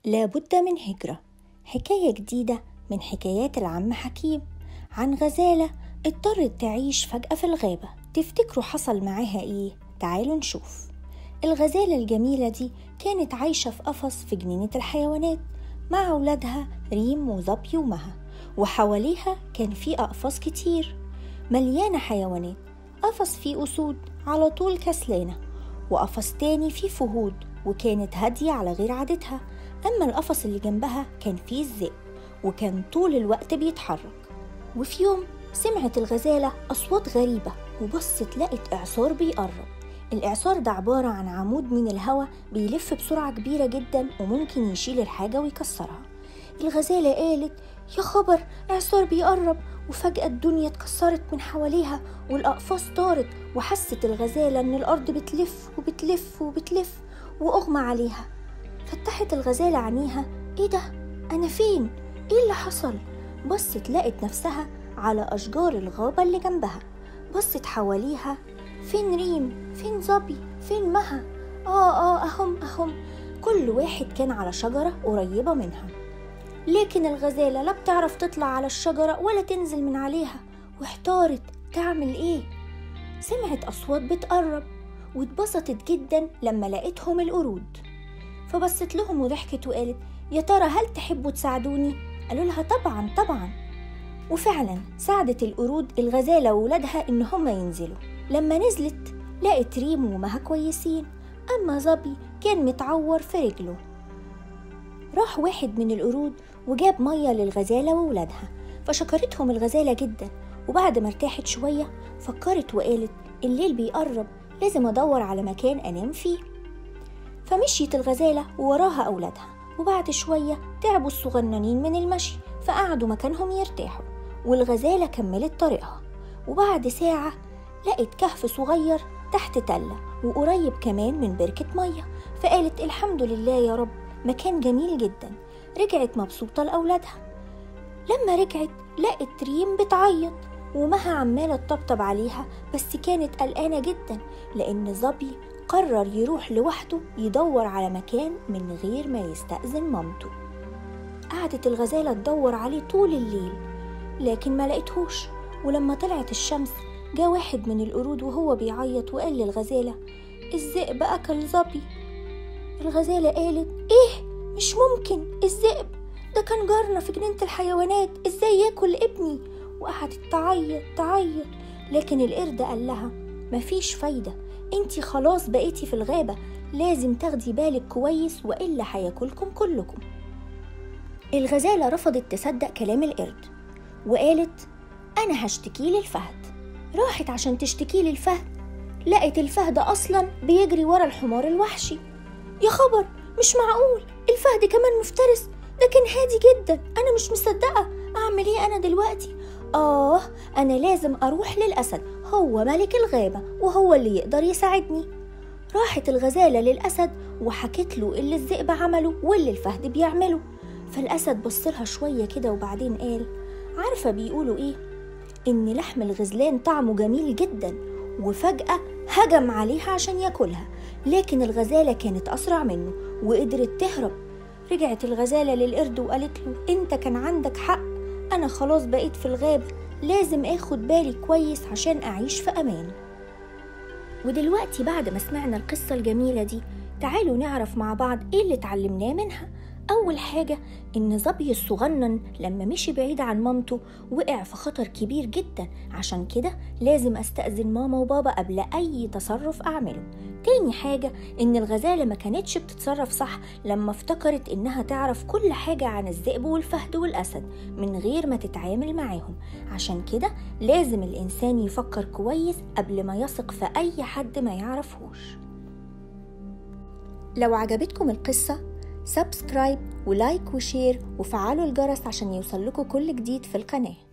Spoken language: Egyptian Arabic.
لابد من هجرة حكاية جديدة من حكايات العم حكيم عن غزالة اضطرت تعيش فجأة في الغابة تفتكروا حصل معاها ايه؟ تعالوا نشوف الغزالة الجميلة دي كانت عايشة في قفص في جنينة الحيوانات مع أولادها ريم وظبي ومها وحواليها كان في أقفاص كتير مليانة حيوانات قفص فيه أسود على طول كسلانة وقفص تاني فيه فهود وكانت هادية على غير عادتها أما القفص اللي جنبها كان فيه الذئب وكان طول الوقت بيتحرك وفي يوم سمعت الغزالة أصوات غريبة وبصت لقت إعصار بيقرب الإعصار ده عبارة عن عمود من الهواء بيلف بسرعة كبيرة جدا وممكن يشيل الحاجة ويكسرها الغزالة قالت يا خبر إعصار بيقرب وفجأة الدنيا اتكسرت من حواليها والأقفاص طارت وحست الغزالة إن الأرض بتلف وبتلف وبتلف وأغمى عليها فتحت الغزالة عينيها إيه ده؟ أنا فين؟ إيه اللي حصل؟ بصت لقت نفسها على أشجار الغابة اللي جنبها بصت حواليها فين ريم؟ فين ظبي؟ فين مها؟ آه آه أهم أهم كل واحد كان على شجرة قريبة منها لكن الغزالة لا بتعرف تطلع على الشجرة ولا تنزل من عليها واحتارت تعمل ايه سمعت أصوات بتقرب واتبسطت جدا لما لقيتهم القرود فبصت لهم وضحكت وقالت يا ترى هل تحبوا تساعدوني؟ قالوا لها طبعا طبعا وفعلا ساعدت القرود الغزالة وولادها إن هما ينزلوا لما نزلت لقت ريم ومها كويسين أما ظبي كان متعور في رجله راح واحد من القرود وجاب مية للغزالة وولادها فشكرتهم الغزالة جدا وبعد ما ارتاحت شوية فكرت وقالت الليل بيقرب لازم أدور على مكان أنام فيه فمشيت الغزالة ووراها أولادها وبعد شوية تعبوا الصغننين من المشي فقعدوا مكانهم يرتاحوا والغزالة كملت طريقها وبعد ساعة لقت كهف صغير تحت تلة وقريب كمان من بركة مية فقالت الحمد لله يا رب مكان جميل جدا رجعت مبسوطة لأولادها لما رجعت لقت ريم بتعيط ومها عمالة تطبطب عليها بس كانت قلقانة جدا لأن ظبي قرر يروح لوحده يدور على مكان من غير ما يستأذن مامته قعدت الغزالة تدور عليه طول الليل لكن ما لقيتهوش ولما طلعت الشمس جا واحد من القرود وهو بيعيط وقال للغزالة الذئب أكل ظبي الغزالة قالت إيه مش ممكن الذئب ده كان جارنا في جنينة الحيوانات إزاي ياكل ابني وقعدت تعيط تعيط لكن القرد قال لها مفيش فايدة انتي خلاص بقيتي في الغابة لازم تاخدي بالك كويس وإلا هياكلكم كلكم الغزالة رفضت تصدق كلام القرد وقالت أنا هشتكي للفهد راحت عشان تشتكي للفهد لقت الفهد أصلا بيجري ورا الحمار الوحشي يا خبر مش معقول الفهد كمان مفترس ده كان هادي جدا أنا مش مصدقة أعمل إيه أنا دلوقتي آه أنا لازم أروح للأسد هو ملك الغابة وهو اللي يقدر يساعدني راحت الغزالة للأسد وحكت له اللي الذئب عمله واللي الفهد بيعمله فالأسد بصلها شوية كده وبعدين قال عارفة بيقولوا إيه إن لحم الغزلان طعمه جميل جدا وفجأة هجم عليها عشان ياكلها لكن الغزالة كانت أسرع منه وقدرت تهرب رجعت الغزالة للقرد وقالت له أنت كان عندك حق أنا خلاص بقيت في الغابة لازم اخد بالي كويس عشان أعيش في أمان ودلوقتي بعد ما سمعنا القصة الجميلة دي تعالوا نعرف مع بعض ايه اللي اتعلمناه منها أول حاجة إن ظبي الصغنن لما مشي بعيد عن مامته وقع في خطر كبير جدا عشان كده لازم أستأذن ماما وبابا قبل أي تصرف أعمله تاني حاجة إن الغزالة ما كانتش بتتصرف صح لما افتكرت إنها تعرف كل حاجة عن الذئب والفهد والأسد من غير ما تتعامل معاهم عشان كده لازم الإنسان يفكر كويس قبل ما يثق في أي حد ما يعرفهوش لو عجبتكم القصة سبسكرايب ولايك وشير وفعلوا الجرس عشان يوصل لكم كل جديد في القناه